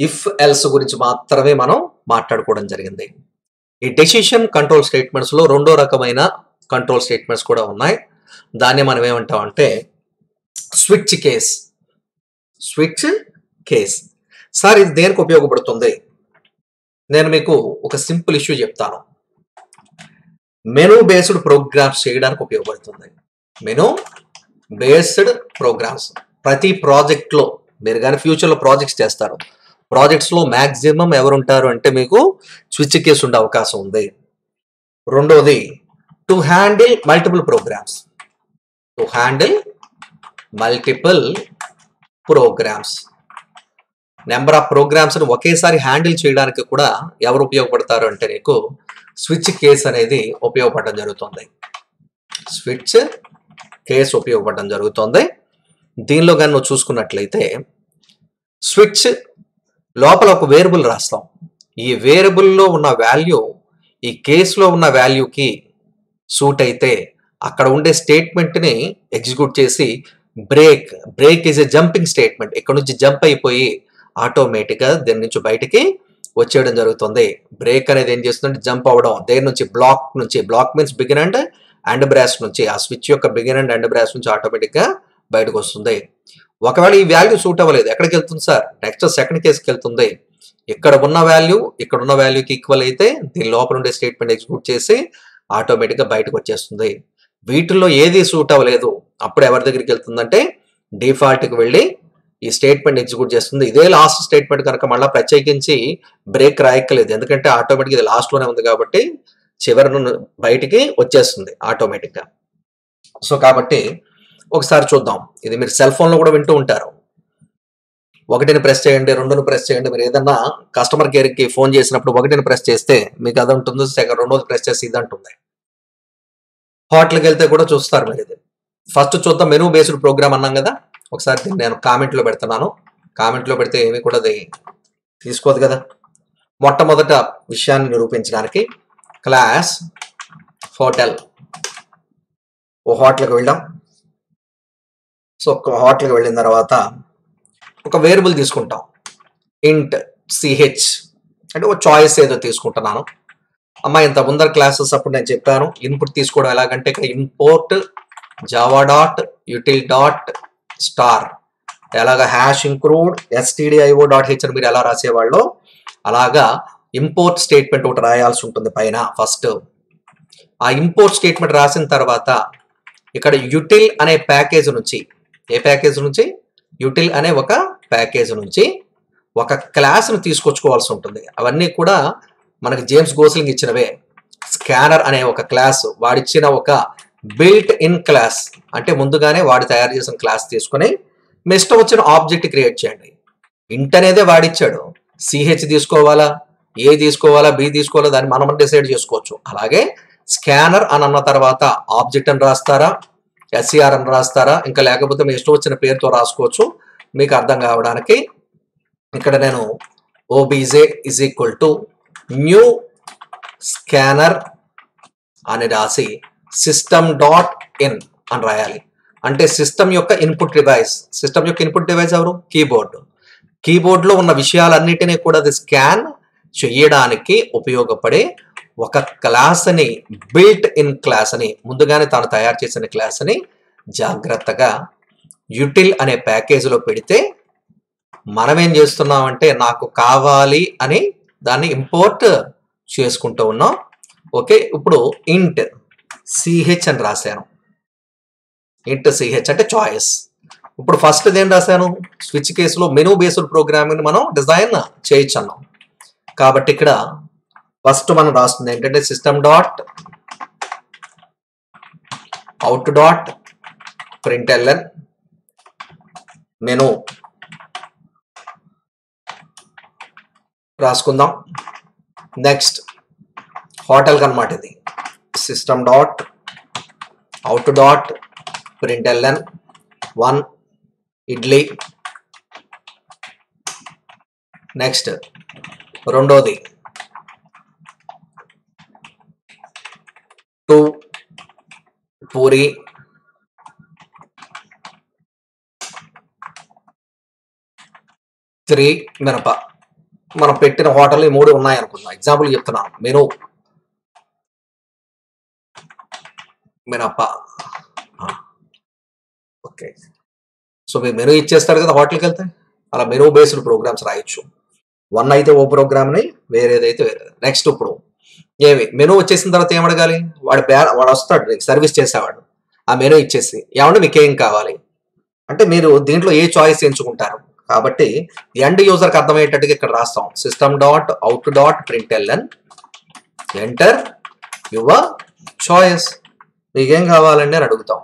if else గురించి మాత్రమే మనం మాట్లాడుకోవడం జరిగింది ఈ డెసిషన్ కంట్రోల్ స్టేట్మెంట్స్ లో రెండో రకమైన కంట్రోల్ స్టేట్మెంట్స్ కూడా ఉన్నాయి దాన్ని మనం ఏమంటాం అంటే switch case switch case sir ఇది దేనికి ఉపయోగపడుతుంది నేను మీకు ఒక సింపుల్ ఇష్యూ చెప్తాను మెను బేస్డ్ ప్రోగ్రామ్స్ చేయడానికి ఉపయోగపడుతుంది మెను బేస్డ్ ప్రోగ్రామ్స్ ప్రతి ప్రాజెక్ట్లో మీరు కానీ ఫ్యూచర్లో ప్రాజెక్ట్స్ చేస్తారు ప్రాజెక్ట్స్లో మ్యాక్సిమం ఎవరు ఉంటారు అంటే మీకు స్విచ్ కేసు ఉండే అవకాశం ఉంది రెండోది to handle multiple programs to handle multiple programs number of ప్రోగ్రామ్స్ని ఒకేసారి హ్యాండిల్ చేయడానికి కూడా ఎవరు ఉపయోగపడతారు అంటే నీకు స్విచ్ కేస్ అనేది ఉపయోగపడడం జరుగుతుంది స్విచ్ కేస్ ఉపయోగపడడం జరుగుతుంది దీనిలో కానీ నువ్వు చూసుకున్నట్లయితే స్విచ్ లోపల ఒక వేరియబుల్ రాస్తాం ఈ వేరియబుల్లో ఉన్న వాల్యూ ఈ కేసులో ఉన్న వాల్యూకి సూట్ అయితే అక్కడ ఉండే స్టేట్మెంట్ని ఎగ్జిక్యూట్ చేసి break break is a jumping statement ఇక్కడ నుంచి జంప్ అయిపోయి ఆటోమేటిక్గా దీని నుంచి బయటికి వచ్చేయడం జరుగుతుంది బ్రేక్ అనేది ఏం చేస్తుందంటే జంప్ అవ్వడం దేని నుంచి బ్లాక్ నుంచి block means begin and end brace నుంచి ఆ స్విచ్ యొక్క బిగిన్ అండ్ అండ్ బ్రాస్ నుంచి ఆటోమేటిక్గా బయటకు వస్తుంది ఒకవేళ ఈ వాల్యూ సూట్ అవ్వలేదు ఎక్కడికి వెళ్తుంది సార్ నెక్స్ట్ సెకండ్ కేసుకి వెళ్తుంది ఇక్కడ ఉన్న వాల్యూ ఇక్కడ ఉన్న వాల్యూకి ఈక్వల్ అయితే దీని లోపల ఉండే స్టేట్మెంట్ ఎగ్జిక్యూట్ చేసి ఆటోమేటిక్గా బయటకు వచ్చేస్తుంది వీటిల్లో ఏది సూట్ అవ్వలేదు అప్పుడు ఎవరి దగ్గరికి వెళ్తుందంటే డిఫాల్ట్కి వెళ్ళి ఈ స్టేట్మెంట్ ఎగ్జిక్యూట్ చేస్తుంది ఇదే లాస్ట్ స్టేట్మెంట్ కనుక మళ్ళీ ప్రత్యేకించి బ్రేక్ రాయక్కలేదు ఎందుకంటే ఆటోమేటిక్ ఇది లాస్ట్లోనే ఉంది కాబట్టి చివరి నుండి బయటికి వచ్చేస్తుంది ఆటోమేటిక్గా సో కాబట్టి ఒకసారి చూద్దాం ఇది మీరు సెల్ ఫోన్లో కూడా వింటూ ఉంటారు ఒకటిని ప్రెస్ చేయండి రెండుని ప్రెస్ చేయండి మీరు ఏదన్నా కస్టమర్ కేర్కి ఫోన్ చేసినప్పుడు ఒకటిని ప్రెస్ చేస్తే మీకు అది ఉంటుంది సెకండ్ రెండోది ప్రెస్ చేసి ఇది అంటుంది హోటల్కి వెళ్తే కూడా చూస్తారు మీరు ఇది ఫస్ట్ చూద్దాం మెనూ బేస్డ్ ప్రోగ్రామ్ అన్నాం కదా ఒకసారి దీన్ని నేను కామెంట్లో పెడుతున్నాను కామెంట్లో పెడితే ఏమి కూడా అది తీసుకోదు కదా మొట్టమొదట విషయాన్ని నిరూపించడానికి క్లాస్ హోటల్ ఓ హోటల్కి వెళ్దాం సో ఒక హోటల్కి వెళ్ళిన తర్వాత ఒక వేరియబుల్ తీసుకుంటాం ఇంట్ సిహెచ్ అంటే ఒక చాయిస్ ఏదో తీసుకుంటున్నాను అమ్మ ఇంత ముందర క్లాసెస్ అప్పుడు నేను చెప్పాను ఇన్పుట్ తీసుకోవడం ఎలాగంటే ఇక్కడ import Java dot util dot star ఎలాగ hash include stdio dot h అని మీరు ఎలా రాసేవాళ్ళు అలాగా ఇంపోర్ట్ స్టేట్మెంట్ ఒకటి రాయాల్సి ఉంటుంది పైన ఫస్ట్ ఆ ఇంపోర్ట్ స్టేట్మెంట్ రాసిన తర్వాత ఇక్కడ యుటిల్ అనే ప్యాకేజ్ నుంచి ఏ ప్యాకేజ్ నుంచి యుటిల్ అనే ఒక ప్యాకేజ్ నుంచి ఒక క్లాస్ను తీసుకొచ్చుకోవాల్సి ఉంటుంది అవన్నీ కూడా మనకి జేమ్స్ గోస్లింగ్ ఇచ్చినవే స్కానర్ అనే ఒక క్లాస్ వాడిచ్చిన ఒక బిల్ట్ ఇన్ క్లాస్ అంటే ముందుగానే వాడు తయారు చేసిన క్లాస్ తీసుకొని మీ ఇష్టం వచ్చిన ఆబ్జెక్ట్ క్రియేట్ చేయండి ఇంట్ అనేదే వాడిచ్చాడు సిహెచ్ తీసుకోవాలా ఏ తీసుకోవాలా బి తీసుకోవాలా దాన్ని మనం డిసైడ్ చేసుకోవచ్చు అలాగే స్కానర్ అని అన్న తర్వాత ఆబ్జెక్ట్ అని రాస్తారా ఎస్సీఆర్ అని రాస్తారా ఇంకా లేకపోతే మీ ఇష్టం వచ్చిన పేరుతో రాసుకోవచ్చు మీకు అర్థం కావడానికి ఇక్కడ నేను OBJ is equal to new scanner అని రాసి సిస్టమ్ డాట్ ఇన్ అని రాయాలి అంటే సిస్టమ్ యొక్క ఇన్పుట్ డివైస్ సిస్టమ్ యొక్క ఇన్పుట్ డివైస్ ఎవరు కీబోర్డ్ కీబోర్డ్లో ఉన్న విషయాలన్నిటినీ కూడా అది స్కాన్ చేయడానికి ఉపయోగపడే ఒక క్లాస్ని బిల్ట్ ఇన్ క్లాస్ అని ముందుగానే తాను తయారు చేసిన క్లాస్ని జాగ్రత్తగా యుటిల్ అనే ప్యాకేజీలో పెడితే మనం ఏం చేస్తున్నామంటే నాకు కావాలి అని దాన్ని ఇంపోర్ట్ చేసుకుంటూ ఉన్నాం ఓకే ఇప్పుడు ఇంట్ సిహెచ్ అని రాశాను ఇంట్ సిహెచ్ అంటే చాయిస్ ఇప్పుడు ఫస్ట్ ఏం రాశాను స్విచ్ కేసులో మెనూ బేస్డ్ ప్రోగ్రామింగ్ మనం డిజైన్ చేయొచ్చు అన్నాం కాబట్టి ఇక్కడ ఫస్ట్ మనం రాస్తుంది ఏంటంటే system dot out dot print ln menu రాసుకుందాం నెక్స్ట్ హోటల్ అనమాట ఇది system dot out dot print ln one idli next రెండోది టూ పూరి త్రీ మినప మనం పెట్టిన హోటల్ ఈ మూడు ఉన్నాయి అనుకుందాం ఎగ్జాంపుల్ చెప్తున్నాను మెనూ మినప్ప ఓకే సో మీరు మెనూ ఇచ్చేస్తారు కదా హోటల్కి వెళ్తే అలా మెనూ బేస్డ్ ప్రోగ్రామ్స్ రాయొచ్చు వన్ అయితే ఓ ప్రోగ్రామ్ని వేరేదైతే వేరే నెక్స్ట్ ఇప్పుడు ఏమి మెనూ వచ్చేసిన తర్వాత ఏం అడగాలి వాడు బే వాడు వస్తాడు నీకు సర్వీస్ చేసేవాడు ఆ మెనూ ఇచ్చేసి ఏమంటే మీకు ఏం కావాలి అంటే మీరు దీంట్లో ఏ చాయిస్ ఎంచుకుంటారు కాబట్టి ఎండ్ యూజర్కి అర్థమయ్యేటట్టుగా ఇక్కడ రాస్తాం system dot out dot print ln enter your choice మీకేం కావాలండి అని అడుగుతాం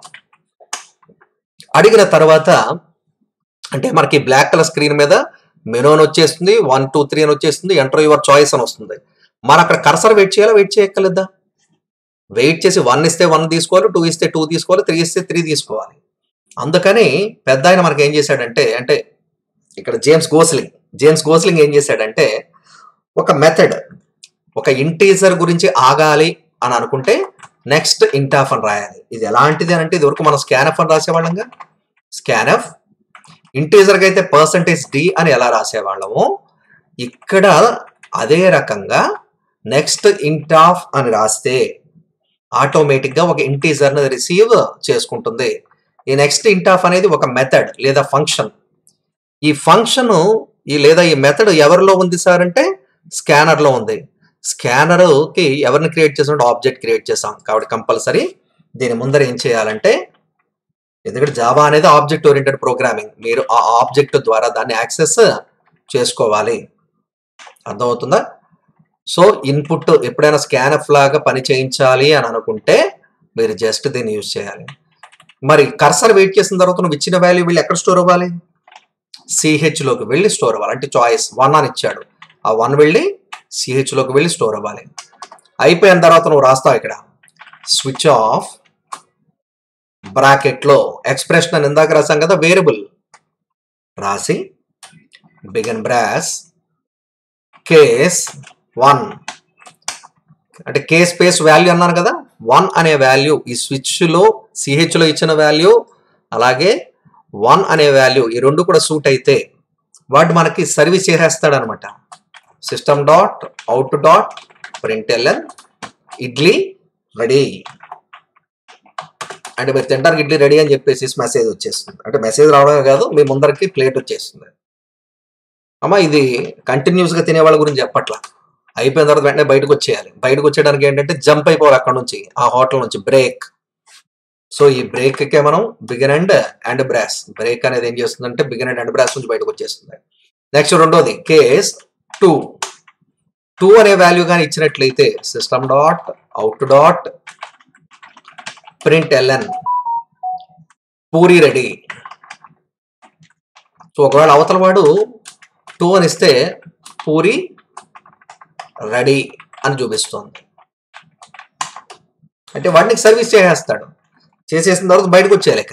అడిగిన తర్వాత అంటే మనకి బ్లాక్ కలర్ స్క్రీన్ మీద మెనూ అని వచ్చేస్తుంది వన్ టూ త్రీ అని వచ్చేస్తుంది ఎంటర్ యువర్ చాయిస్ అని వస్తుంది మనం అక్కడ కర్సర్ వెయిట్ చేయాలా వెయిట్ చేయక్కర్లేదా వెయిట్ చేసి వన్ ఇస్తే వన్ తీసుకోవాలి టూ ఇస్తే టూ తీసుకోవాలి త్రీ ఇస్తే త్రీ తీసుకోవాలి అందుకని పెద్ద ఆయన మనకి ఏం చేశాడంటే అంటే ఇక్కడ జేమ్స్ గోస్లింగ్ జేమ్స్ గోస్లింగ్ ఏం చేశాడంటే ఒక మెథడ్ ఒక ఇంటీజర్ గురించి ఆగాలి అని అనుకుంటే నెక్స్ట్ ఇంటాఫ్ అని రాయాలి ఇది ఎలాంటిది అని అంటే ఇది వరకు మనం స్కానఫ్ అని రాసేవాళ్ళంగా స్కానఫ్ ఇంటీజర్కి అయితే పర్సంటేజ్ డి అని ఎలా రాసేవాళ్ళము ఇక్కడ అదే రకంగా నెక్స్ట్ ఇంటాఫ్ అని రాస్తే ఆటోమేటిక్గా ఒక ఇంటీజర్ని రిసీవ్ చేసుకుంటుంది ఈ నెక్స్ట్ ఇంటాఫ్ అనేది ఒక మెథడ్ లేదా ఫంక్షన్ ఈ ఫంక్షన్ ఈ లేదా ఈ మెథడ్ ఎవరిలో ఉంది సార్ అంటే స్కానర్లో ఉంది స్కానర్కి ఎవరిని క్రియేట్ చేసినట్టు ఆబ్జెక్ట్ క్రియేట్ చేసాం కాబట్టి కంపల్సరీ దీని ముందర ఏం చేయాలంటే ఎందుకంటే జావా అనేది ఆబ్జెక్ట్ ఓరియంటెడ్ ప్రోగ్రామింగ్ మీరు ఆ ఆబ్జెక్ట్ ద్వారా దాన్ని యాక్సెస్ చేసుకోవాలి అర్థమవుతుందా సో ఇన్పుట్ ఎప్పుడైనా స్కానఫ్ లాగా పని చేయించాలి అని అనుకుంటే మీరు జస్ట్ దీన్ని యూజ్ చేయాలి మరి కర్సర్ వెయిట్ చేసిన తర్వాత నువ్వు ఇచ్చిన వాల్యూ వెళ్ళి ఎక్కడ స్టోర్ అవ్వాలి CH లోకి వెళ్ళి స్టోర్ అవ్వాలి అంటే చాయిస్ వన్ అని ఇచ్చాడు ఆ వన్ వెళ్ళి CH లోకి వెళ్ళి స్టోర్ అవ్వాలి అయిపోయిన తర్వాత నువ్వు రాస్తావు ఇక్కడ స్విచ్ ఆఫ్ బ్రాకెట్లో ఎక్స్ప్రెషన్ అని ఇందాక రాసాం కదా వేరియబుల్ రాసి బిగన్ బ్రాస్ కేస్ వన్ అంటే కే స్పేస్ వాల్యూ అన్నాను కదా వన్ అనే వాల్యూ ఈ స్విచ్లో సిహెచ్లో ఇచ్చిన వాల్యూ అలాగే వన్ అనే వాల్యూ ఈ రెండు కూడా సూట్ అయితే వాడు మనకి సర్వీస్ చేసేస్తాడు అనమాట system dot out dot print ln idli ready అంటే మీరు తింటానికి ఇడ్లీ రెడీ అని చెప్పేసి మెసేజ్ వచ్చేస్తుంది అంటే మెసేజ్ రావడమే కాదు మీ ముందరికి ప్లేట్ వచ్చేస్తుంది అమ్మ ఇది కంటిన్యూస్ గా తినే వాళ్ళ గురించి చెప్పట్లా అయిపోయిన తర్వాత వెంటనే బయటకు వచ్చేయాలి బయటకు వచ్చేయడానికి ఏంటంటే జంప్ అయిపోవాలి అక్కడ నుంచి ఆ హోటల్ నుంచి బ్రేక్ సో ఈ బ్రేక్ కే మనం begin and end brace break అనేది ఏం చేస్తుందంటే బిగిన్ అండ్ అండ్ బ్రాస్ నుంచి బయటకు వచ్చేస్తుంది నెక్స్ట్ రెండోది కేస్ టూ టూ అనే వాల్యూ కానీ ఇచ్చినట్లయితే system dot out dot print ln puri ready so ఒకవేళ అవతల వాడు టూ అని ఇస్తే పూరి రెడీ అని చూపిస్తుంది అంటే వాడికి సర్వీస్ చేసేస్తాడు చేసేసిన తర్వాత బయటకు వచ్చే లెక్క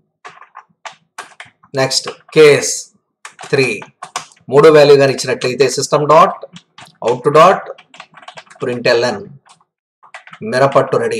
నెక్స్ట్ కేస్ త్రీ మూడో వాల్యూ కానీ ఇచ్చినట్లయితే system dot out dot print ln మిరపట్టు రెడీ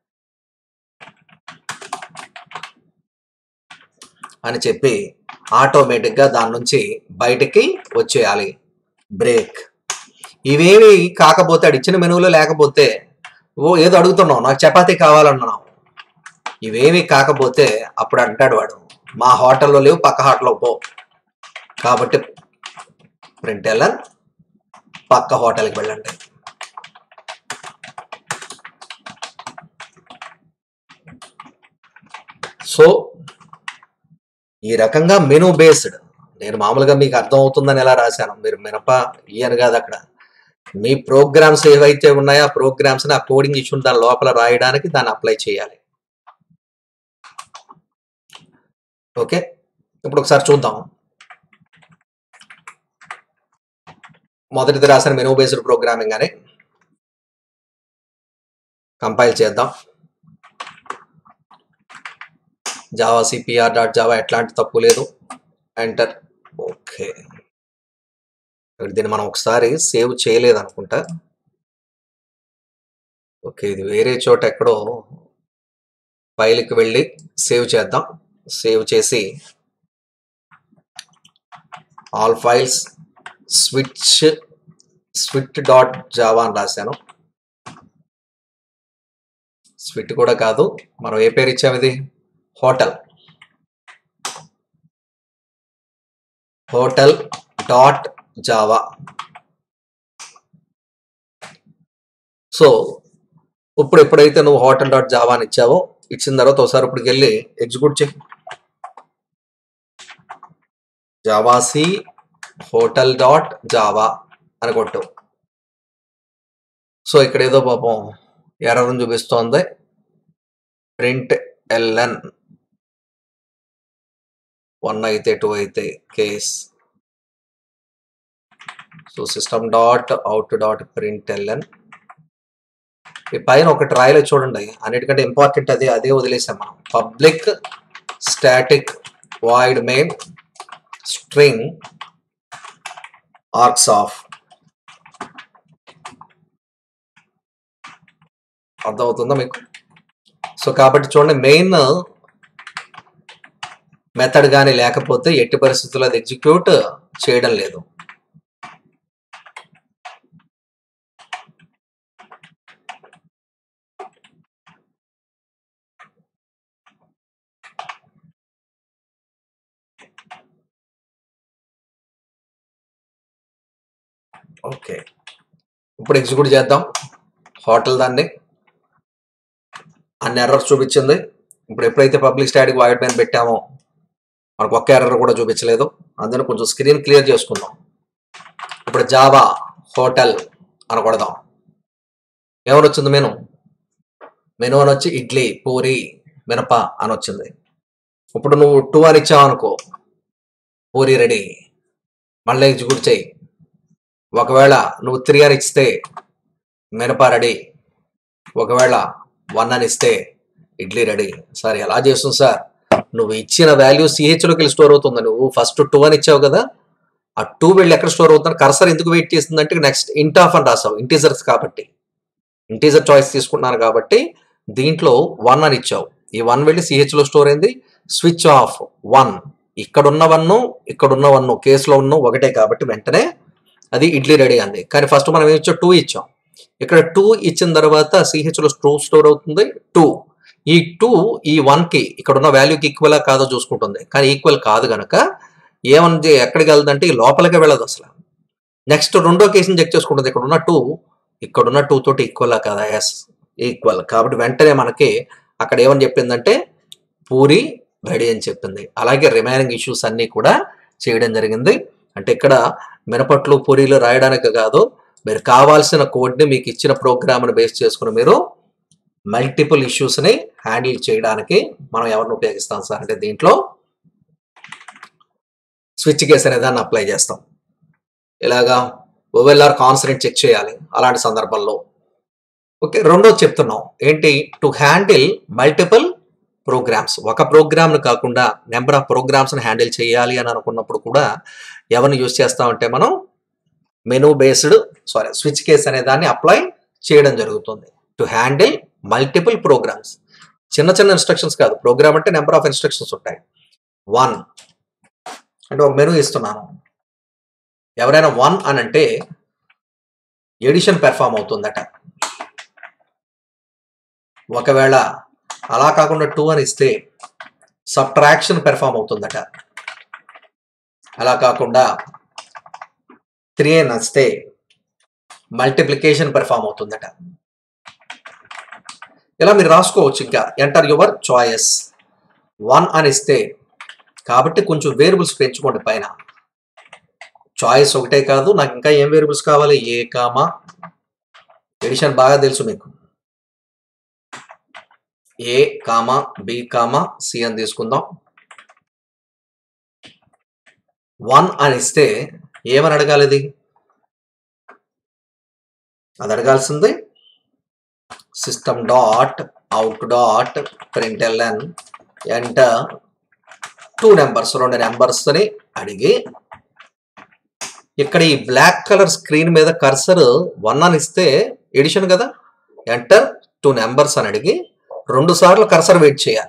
అని చెప్పి ఆటోమేటిక్గా దాని నుంచి బయటికి వచ్చేయాలి బ్రేక్ ఇవేమి కాకపోతే అడు ఇచ్చిన మెనువులో లేకపోతే ఓ ఏదో అడుగుతున్నావు నాకు చపాతీ కావాలన్నావు ఇవేమి కాకపోతే అప్పుడు అంటాడు వాడు మా హోటల్లో లేవు పక్క హోటల్లో పో కాబట్టి ప్రింట్ ఎల్లన్ పక్క హోటల్కి వెళ్ళండి సో ఈ రకంగా మెనూ బేస్డ్ నేను మామూలుగా మీకు అర్థం అవుతుందని ఎలా రాశాను మీరు మినప ఇయ్యను కాదు అక్కడ మీ ప్రోగ్రామ్స్ ఏవైతే ఉన్నాయో ఆ ప్రోగ్రామ్స్ ఆ కోడింగ్ ఇచ్చిన దాని లోపల రాయడానికి దాన్ని అప్లై చేయాలి ఓకే ఇప్పుడు ఒకసారి చూద్దాం మొదటిది రాసిన మెనూ బేస్డ్ ప్రోగ్రామింగ్ అని కంపైల్ చేద్దాం జావా సిపిఆర్ డాట్ జావా ఎట్లాంటి తప్పు లేదు ఎంటర్ ఓకే దీన్ని మనం ఒకసారి సేవ్ చేయలేదు అనుకుంటా ఓకే ఇది వేరే చోట ఎక్కడో ఫైల్కి వెళ్ళి సేవ్ చేద్దాం సేవ్ చేసి ఆల్ ఫైల్స్ స్విచ్ స్విట్ డాట్ జావా అని రాశాను స్విట్ కూడా కాదు మనం ఏ పేరు ఇచ్చాము ఇది hotel hotel dot Java so ఇప్పుడు ఎప్పుడైతే నువ్వు హోటల్ డాట్ జావా అని ఇచ్చావో ఇచ్చిన తర్వాత ఒకసారి ఇప్పటికి వెళ్ళి ఎగ్జిక్యూట్ చేయి జావాసి హోటల్ డాట్ జావా అని కొట్టు సో ఇక్కడ ఏదో పాపం ఎర్రని చూపిస్తోంది ప్రింట్ ఎల్ఎన్ వన్ అయితే టూ అయితే case so system dot out dot print ln ఈ పైన ఒకటి రాయలే చూడండి అన్నిటికంటే ఇంపార్టెంట్ అది అదే వదిలేసాం మనం public static void main string args of అర్థమవుతుందా మీకు సో కాబట్టి చూడండి మెయిన్ మెథడ్ కానీ లేకపోతే ఎట్టి పరిస్థితుల్లో అది ఎగ్జిక్యూట్ చేయడం లేదు ఓకే ఇప్పుడు ఎగ్జిక్యూట్ చేద్దాం హోటల్ దాన్ని అన్ని ఎర్రర్స్ చూపించింది ఇప్పుడు ఎప్పుడైతే పబ్లిక్ స్టాటిక్ వైడ్ మ్యాన్ పెట్టామో మనకు ఒక్క ఎర్రర్ కూడా చూపించలేదు అందులో కొంచెం స్క్రీన్ క్లియర్ చేసుకుందాం ఇప్పుడు జావా హోటల్ అని కొడదాం ఏమని వచ్చింది మెను మెను అని వచ్చి ఇడ్లీ పూరి మినప అని వచ్చింది ఇప్పుడు నువ్వు టూ అని ఇచ్చావు అనుకో పూరి రెడీ మళ్ళీ ఎగ్జిక్యూట్ చేయి ఒకవేళ నువ్వు త్రీ అని ఇస్తే మినప రెడీ ఒకవేళ వన్ అని ఇస్తే ఇడ్లీ రెడీ సార్ ఎలా చేస్తుంది సార్ నువ్వు ఇచ్చిన వాల్యూ సిహెచ్లోకి వెళ్ళి స్టోర్ అవుతుంది నువ్వు ఫస్ట్ టూ అని ఇచ్చావు కదా ఆ టూ వెళ్ళి ఎక్కడ స్టోర్ అవుతుంది కర్సర్ ఎందుకు వెయిట్ చేస్తుందంటే నెక్స్ట్ ఇంట్ ఆఫ్ అని రాసావు ఇంటీజర్స్ కాబట్టి ఇంటీజర్ చాయిస్ తీసుకుంటున్నాను కాబట్టి దీంట్లో వన్ అని ఇచ్చావు ఈ వన్ వెళ్ళి సిహెచ్లో స్టోర్ అయింది స్విచ్ ఆఫ్ వన్ ఇక్కడున్న వన్ ఇక్కడున్న వన్ కేసులో ఉన్న ఒకటే కాబట్టి వెంటనే అది ఇడ్లీ రెడీ అంది కానీ ఫస్ట్ మనం ఏం ఇచ్చాం టూ ఇచ్చాం ఇక్కడ టూ ఇచ్చిన తర్వాత సిహెచ్లో స్టో స్టోర్ అవుతుంది టూ ఈ టూ ఈ వన్కి ఇక్కడ ఉన్న వాల్యూకి ఈక్వలా కాదో చూసుకుంటుంది కానీ ఈక్వల్ కాదు కనుక ఏమని ఎక్కడికి వెళ్తుందంటే ఈ లోపలికి వెళ్ళదు అసలు నెక్స్ట్ రెండో కేసుని చెక్ చేసుకుంటుంది ఇక్కడ ఉన్న టూ ఇక్కడ ఉన్న టూ తోటి ఈక్వలా కాదా ఎస్ ఈక్వల్ కాబట్టి వెంటనే మనకి అక్కడ ఏమని చెప్పిందంటే పూరి రెడీ అని చెప్పింది అలాగే రిమైనింగ్ ఇష్యూస్ అన్నీ కూడా చేయడం జరిగింది అంటే ఇక్కడ మినపట్లు పూరీలు రాయడానికి కాదు మీరు కావాల్సిన కోడ్ని మీకు ఇచ్చిన ప్రోగ్రామ్ని బేస్ చేసుకుని మీరు మల్టిపుల్ ఇష్యూస్ని హ్యాండిల్ చేయడానికి మనం ఎవరిని ఉపయోగిస్తాం సార్ అంటే దీంట్లో స్విచ్ కేస్ అనే దాన్ని అప్లై చేస్తాం ఇలాగా ఓవెల్ఆర్ కాన్సరెంట్ చెక్ చేయాలి అలాంటి సందర్భంలో ఓకే రెండోది చెప్తున్నాం ఏంటి టు హ్యాండిల్ మల్టిపుల్ ప్రోగ్రామ్స్ ఒక ప్రోగ్రామ్ను కాకుండా నెంబర్ ఆఫ్ ప్రోగ్రామ్స్ని హ్యాండిల్ చేయాలి అని అనుకున్నప్పుడు కూడా ఎవరిని యూజ్ చేస్తామంటే మనం menu based sorry switch case అనే దాన్ని అప్లై చేయడం జరుగుతుంది టు హ్యాండిల్ మల్టిపుల్ ప్రోగ్రామ్స్ చిన్న చిన్న ఇన్స్ట్రక్షన్స్ కాదు ప్రోగ్రామ్ అంటే నెంబర్ ఆఫ్ ఇన్స్ట్రక్షన్స్ ఉంటాయి వన్ అంటే ఒక మెనూ ఇస్తున్నాను ఎవరైనా వన్ అని అంటే ఎడిషన్ పెర్ఫామ్ అవుతుందట ఒకవేళ అలా కాకుండా టూ అని ఇస్తే సబ్ట్రాక్షన్ పెర్ఫామ్ అవుతుందట అలా కాకుండా త్రీ అని వస్తే మల్టిప్లికేషన్ పెర్ఫామ్ అవుతుందట ఇలా మీరు రాసుకోవచ్చు ఇంకా ఎంటర్ యువర్ చాయిస్ వన్ అని ఇస్తే కాబట్టి కొంచెం వేరియబుల్స్ పెంచుకోండి పైన చాయిస్ ఒకటే కాదు నాకు ఇంకా ఏం వేరియబుల్స్ కావాలి ఏ కామా ఎడిషన్ బాగా తెలుసు మీకు A comma B comma C అని తీసుకుందాం వన్ అని ఇస్తే ఏమని అడగాలి ఇది అది అడగాల్సింది system dot out dot print L N enter two numbers రెండు నెంబర్స్ని అడిగి ఇక్కడ ఈ బ్లాక్ కలర్ స్క్రీన్ మీద కర్సర్ వన్ అని ఇస్తే ఎడిషన్ కదా ఎంటర్ టూ నెంబర్స్ అని అడిగి రెండు సార్లు కర్సర్ వెయిట్ చేయాలి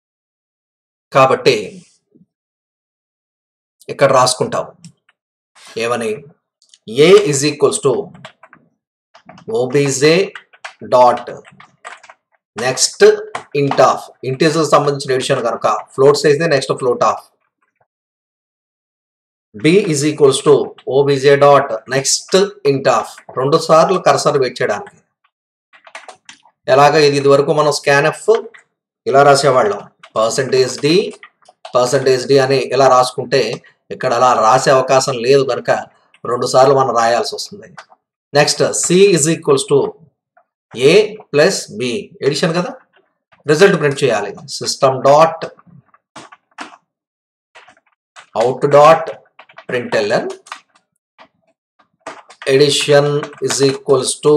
కాబట్టి ఇక్కడ రాసుకుంటాం ఏమని A is equals to OBJ dot next int of integer సంబంధించిన ఎడిషన్ కనుక float size next float of B is equals to OBJ dot next int of రెండు సార్లు కర్సర్ వెయిట్ చేయడానికి ఎలాగ ఇది ఇది వరకు మనం స్కాన్ ఎఫ్ ఇలా రాసేవాళ్ళం పర్సంటేజ్ డి పర్సంటేజ్ డి అని ఇలా రాసుకుంటే ఇక్కడ అలా రాసే అవకాశం లేదు కనుక రెండు సార్లు మనం రాయాల్సి వస్తుంది next C is equals to A plus B addition కదా రిజల్ట్ ప్రింట్ చేయాలి system dot out dot println addition is equals to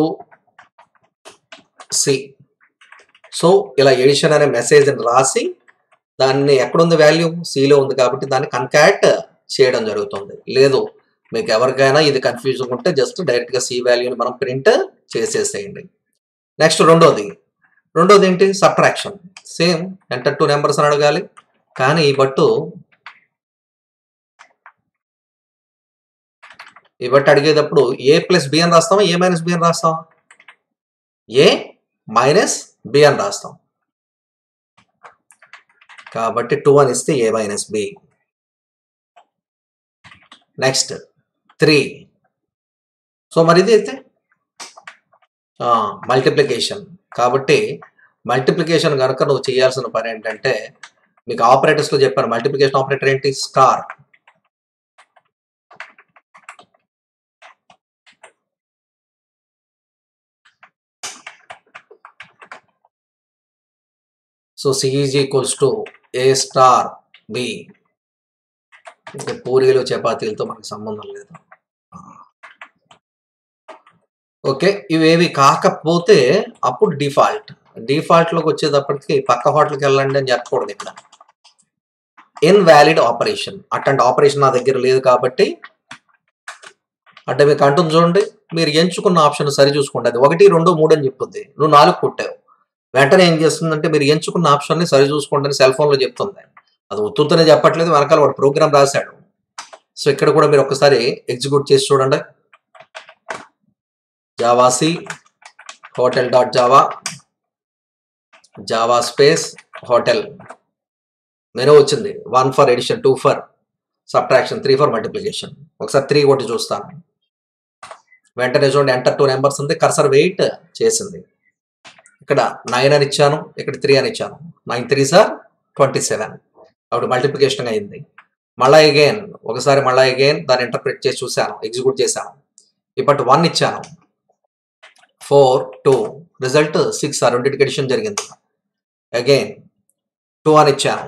C so ఇలా ఎడిషన్ అనే మెసేజ్ని రాసి దాన్ని ఎక్కడుంది వాల్యూ సిలో ఉంది కాబట్టి దాన్ని కన్కాట్ చేయడం జరుగుతుంది లేదు మీకు ఎవరికైనా ఇది కన్ఫ్యూజన్ ఉంటే జస్ట్ డైరెక్ట్గా సి వాల్యూని మనం ప్రింట్ చేసేసేయండి నెక్స్ట్ రెండోది రెండోది ఏంటి subtraction same enter two numbers అని అడగాలి కానీ ఈ బట్టు ఈ బట్టి అడిగేటప్పుడు ఏ ప్లస్ బి అని రాస్తామా ఏ మైనస్ బి అని రాస్తామా ఏ మైనస్ బి అని రాస్తాం కాబట్టి టూ అని ఇస్తే A minus B next three so మరి ఇది అయితే మల్టిప్లికేషన్ కాబట్టి మల్టిప్లికేషన్ కనుక నువ్వు చేయాల్సిన పని ఏంటంటే మీకు ఆపరేటర్స్లో చెప్పాను మల్టిప్లికేషన్ ఆపరేటర్ ఏంటి star so C is equals to A star B ఇంకా పూరీలు చపాతీలతో మనకు సంబంధం లేదు ఓకే ఇవేవి కాకపోతే అప్పుడు డిఫాల్ట్ డిఫాల్ట్లోకి వచ్చేటప్పటికి పక్క హోటల్కి వెళ్ళండి అని చెప్పకూడదు ఇక్కడ ఇన్వాలిడ్ ఆపరేషన్ అట్లాంటి ఆపరేషన్ నా దగ్గర లేదు కాబట్టి అంటే మీకు అంటుంది చూడండి మీరు ఎంచుకున్న ఆప్షన్ సరి చూసుకోండి అది ఒకటి రెండు మూడు అని చెప్తుంది నువ్వు నాలుగు కొట్టావు వెంటనే ఏం చేస్తుందంటే మీరు ఎంచుకున్న ఆప్షన్ని సరి చూసుకోండి అని సెల్ ఫోన్లో చెప్తుంది అది ఉత్తుతనే చెప్పట్లేదు వెనకాల వాడు ప్రోగ్రామ్ రాశాడు సో ఇక్కడ కూడా మీరు ఒకసారి ఎగ్జిక్యూట్ చేసి చూడండి javac hotel dot Java Java space hotel menu వచ్చింది one for addition two for subtraction three for multiplication ఒకసారి త్రీ కొట్టి చూస్తాను వెంటనే చూడండి ఎంటర్ టూ నెంబర్స్ ఉంది కర్సర్ వెయిట్ చేసింది ఇక్కడ నైన్ అని ఇచ్చాను ఇక్కడ త్రీ అని ఇచ్చాను nine three sir twenty seven అప్పుడు మల్టిప్లికేషన్ అయింది మళ్ళా అగైన్ ఒకసారి మళ్ళా అగైన్ దాన్ని ఇంటర్ప్రిట్ చేసి చూశాను ఎగ్జిక్యూట్ చేశాను ఇప్పటి వన్ ఇచ్చాను ఫోర్ టూ రిజల్ట్ సిక్స్ ఆ రెండింటికి ఎడిషన్ జరిగింది అగైన్ టూ అని ఇచ్చాను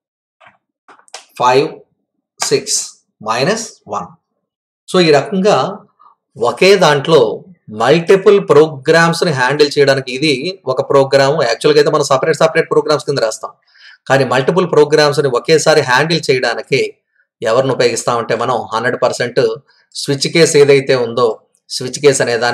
five six minus one so ఈ రకంగా ఒకే దాంట్లో మల్టిపుల్ ప్రోగ్రామ్స్ని హ్యాండిల్ చేయడానికి ఇది ఒక ప్రోగ్రామ్ యాక్చువల్గా అయితే మనం సపరేట్ సపరేట్ ప్రోగ్రామ్స్ కింద రాస్తాం కానీ మల్టిపుల్ ప్రోగ్రామ్స్ని ఒకేసారి హ్యాండిల్ చేయడానికి ఎవరిని ఉపయోగిస్తామంటే మనం హండ్రెడ్ పర్సెంట్ స్విచ్ కేస్ ఏదైతే ఉందో స్విచ్ కేస్ అనే దాన్ని